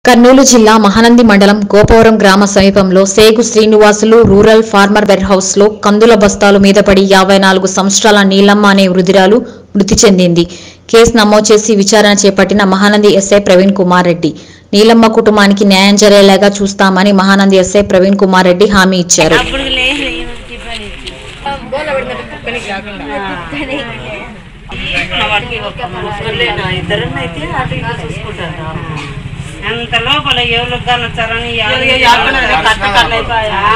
కర్నూలు జిల్లా మహానంది మండలం గోపవరం గ్రామ సమీపంలో Segu Srinivasulu rural farmer warehouse లో కందుల బస్తాలు మీద పడి యాభై నాలుగు సంవత్సరాల నీలమ్మ అనే వృద్ధురాలు మృతి చెందింది కేసు నమోదు చేసి విచారణ చేపట్టిన మహానంది ఎస్ఐ ప్రవీణ్ కుమార్ రెడ్డి నీలమ్మ కుటుంబానికి న్యాయం జరిగేలాగా చూస్తామని మహానంది ఎస్ఐ ప్రవీణ్ కుమార్ రెడ్డి హామీ ఇచ్చారు అప్పుడు లేదు ఈమెకి పని వాడికి ఒక ముసలేనా ఇద్దరన్నా అయితే అటు ఇటు చూసుకుంటారు అంత లోపల ఎవరికి కానొచ్చారని కట్టకట్టయిపోయా